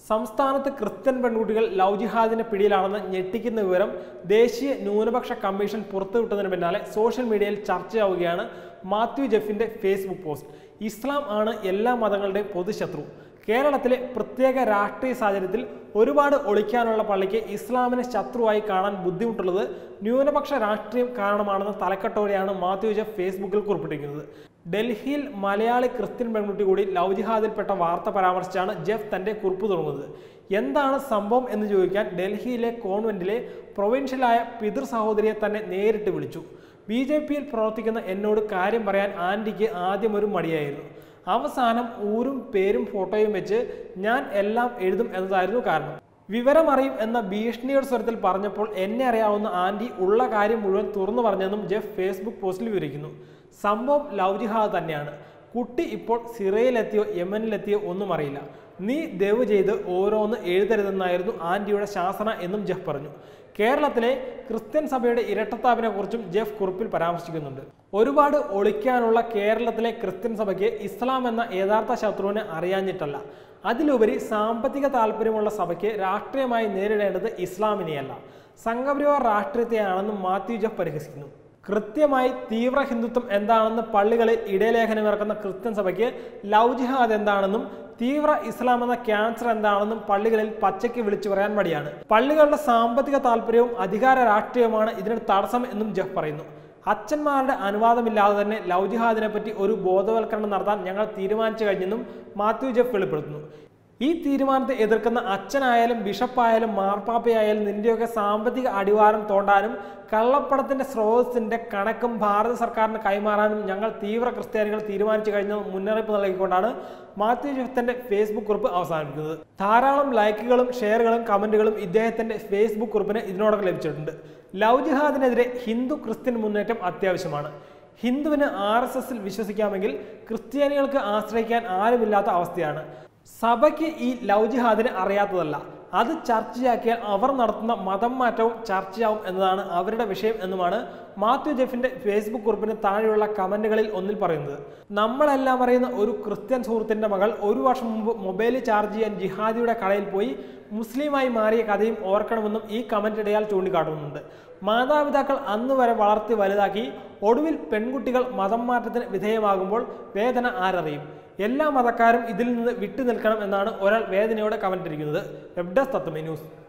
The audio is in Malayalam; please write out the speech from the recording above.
സംസ്ഥാനത്ത് ക്രിസ്ത്യൻ പെൺകുട്ടികൾ ലവ് ജിഹാദിന്റെ പിടിയിലാണെന്ന് ഞെട്ടിക്കുന്ന വിവരം ദേശീയ ന്യൂനപക്ഷ കമ്മീഷൻ പുറത്തുവിട്ടതിന് പിന്നാലെ സോഷ്യൽ മീഡിയയിൽ ചർച്ചയാവുകയാണ് മാത്യു ജെഫിന്റെ ഫേസ്ബുക്ക് പോസ്റ്റ് ഇസ്ലാം ആണ് എല്ലാ മതങ്ങളുടെയും പൊതുശത്രു കേരളത്തിലെ പ്രത്യേക രാഷ്ട്രീയ സാഹചര്യത്തിൽ ഒരുപാട് ഒളിക്കാനുള്ള പള്ളിക്ക് ഇസ്ലാമിനെ ശത്രുവായി കാണാൻ ബുദ്ധിമുട്ടുള്ളത് ന്യൂനപക്ഷ രാഷ്ട്രീയം കാരണമാണെന്ന തലക്കെട്ടോടെയാണ് മാത്യു ജെഫ് ഫേസ്ബുക്കിൽ കുറിപ്പിട്ടിരിക്കുന്നത് ഡൽഹിയിൽ മലയാളി ക്രിസ്ത്യൻ പെൺകുട്ടി കൂടി ലവ് ജിഹാദിൽപ്പെട്ട വാർത്ത പരാമർശിച്ചാണ് ജെഫ് തന്റെ കുറിപ്പ് തുടങ്ങുന്നത് എന്താണ് സംഭവം എന്ന് ചോദിക്കാൻ ഡൽഹിയിലെ കോൺവെന്റിലെ പ്രൊവിൻഷ്യലായ പിതൃ സഹോദരിയെ തന്നെ നേരിട്ട് വിളിച്ചു ബി ജെ പിയിൽ പ്രവർത്തിക്കുന്ന എന്നോട് കാര്യം പറയാൻ ആന്റിക്ക് ആദ്യം ഒരു മടിയായിരുന്നു അവസാനം ഊരും പേരും ഫോട്ടോയും വെച്ച് ഞാൻ എല്ലാം എഴുതും എന്നതായിരുന്നു കാരണം വിവരമറിയും എന്ന ഭീഷണിയുടെ സ്വരത്തിൽ പറഞ്ഞപ്പോൾ എന്നെ അറിയാവുന്ന ആന്റി ഉള്ള കാര്യം മുഴുവൻ തുറന്നു പറഞ്ഞെന്നും ജെഫ് ഫേസ്ബുക്ക് പോസ്റ്റിൽ വിവരിക്കുന്നു സംഭവം ലവ് ജിഹാദ് തന്നെയാണ് കുട്ടി ഇപ്പോൾ സിറയിലെത്തിയോ യമനിലെത്തിയോ ഒന്നും അറിയില്ല നീ ദയവ് ചെയ്ത് ഓരോന്ന് എഴുതരുതെന്നായിരുന്നു ആന്റിയുടെ ശാസന എന്നും ജെഫ് പറഞ്ഞു കേരളത്തിലെ ക്രിസ്ത്യൻ സഭയുടെ ഇരട്ടത്താപ്പിനെ കുറിച്ചും ജെഫ് കുറിപ്പിൽ പരാമർശിക്കുന്നുണ്ട് ഒരുപാട് ഒളിക്കാനുള്ള കേരളത്തിലെ ക്രിസ്ത്യൻ സഭയ്ക്ക് ഇസ്ലാം എന്ന യഥാർത്ഥ ശത്രുവിനെ അറിയാഞ്ഞിട്ടല്ല അതിലുപരി സാമ്പത്തിക താല്പര്യമുള്ള സഭയ്ക്ക് രാഷ്ട്രീയമായി നേരിടേണ്ടത് ഇസ്ലാമിനെയല്ല സംഘപരിവാർ രാഷ്ട്രീയത്തെയാണെന്നും മാത്യു ജെഫ് പരിഹസിക്കുന്നു കൃത്യമായി തീവ്ര ഹിന്ദുത്വം എന്താണെന്ന് പള്ളികളിൽ ഇടയലേഖനമിറക്കുന്ന ക്രിസ്ത്യൻ സഭയ്ക്ക് ലവ് ജിഹാദ് എന്താണെന്നും തീവ്ര ഇസ്ലാം എന്ന ക്യാൻസർ എന്താണെന്നും പള്ളികളിൽ പച്ചയ്ക്ക് വിളിച്ചു പറയാൻ മടിയാണ് പള്ളികളുടെ സാമ്പത്തിക താല്പര്യവും അധികാര രാഷ്ട്രീയവുമാണ് ഇതിന് തടസ്സം എന്നും ജഫ് പറയുന്നു അച്ഛന്മാരുടെ അനുവാദമില്ലാതെ തന്നെ ലവ് ജിഹാദിനെ പറ്റി ഒരു ബോധവൽക്കരണം നടത്താൻ ഞങ്ങൾ തീരുമാനിച്ചു കഴിഞ്ഞെന്നും മാത്യു ജഫ് വെളിപ്പെടുത്തുന്നു ഈ തീരുമാനത്തെ എതിർക്കുന്ന അച്ഛനായാലും ബിഷപ്പായാലും മാർപ്പാപ്പയായാലും നിന്റെയൊക്കെ സാമ്പത്തിക അടിവാരം തോണ്ടാനും കള്ളപ്പണത്തിന്റെ സ്രോതസ്സിന്റെ കണക്കും ഭാരത സർക്കാരിന് കൈമാറാനും ഞങ്ങൾ തീവ്ര ക്രിസ്ത്യാനികൾ തീരുമാനിച്ചു കഴിഞ്ഞ മുന്നറിയിപ്പ് നൽകിക്കൊണ്ടാണ് മാത്യു ജെഫ്തന്റെ ഫേസ്ബുക്ക് കുറിപ്പ് അവസാനിപ്പിക്കുന്നത് ധാരാളം ലൈക്കുകളും ഷെയറുകളും കമന്റുകളും ഇദ്ദേഹത്തിന്റെ ഫേസ്ബുക്ക് കുറിപ്പിന് ഇതിനോടൊക്കെ ലഭിച്ചിട്ടുണ്ട് ലവ് ജിഹാദിനെതിരെ ഹിന്ദു ക്രിസ്ത്യൻ മുന്നേറ്റം അത്യാവശ്യമാണ് ഹിന്ദുവിന് ആർ എസ് എസിൽ വിശ്വസിക്കാമെങ്കിൽ ക്രിസ്ത്യാനികൾക്ക് ആശ്രയിക്കാൻ ആരുമില്ലാത്ത അവസ്ഥയാണ് സഭയ്ക്ക് ഈ ലവ് ജിഹാദിനെ അറിയാത്തതല്ല അത് ചർച്ചയാക്കിയാൽ അവർ നടത്തുന്ന മതം മാറ്റവും ചർച്ചയാവും എന്നതാണ് അവരുടെ വിഷയം എന്നുമാണ് മാത്യു ജെഫിന്റെ ഫേസ്ബുക്ക് കുറിപ്പിന് താഴെയുള്ള കമന്റുകളിൽ ഒന്നിൽ പറയുന്നത് നമ്മളെല്ലാം അറിയുന്ന ഒരു ക്രിസ്ത്യൻ സുഹൃത്തിന്റെ മകൾ ഒരു വർഷം മുമ്പ് മൊബൈൽ ചാർജ് ചെയ്യാൻ ജിഹാദിയുടെ കടയിൽ പോയി മുസ്ലിമായി മാറിയ കഥയും ഓർക്കണമെന്നും ഈ കമന്റ് ഇടയാൽ ചൂണ്ടിക്കാട്ടുന്നുണ്ട് മാതാപിതാക്കൾ അന്ന് വരെ വളർത്തി വലുതാക്കി ഒടുവിൽ പെൺകുട്ടികൾ മതം മാറ്റത്തിന് വിധേയമാകുമ്പോൾ വേദന ആരറിയും എല്ലാ മതക്കാരും ഇതിൽ നിന്ന് വിട്ടു നിൽക്കണം എന്നാണ് ഒരാൾ വേദനയോടെ കമന്റ് ഇരിക്കുന്നത് വെബ് ഡെസ്ക് തത്വമേ ന്യൂസ്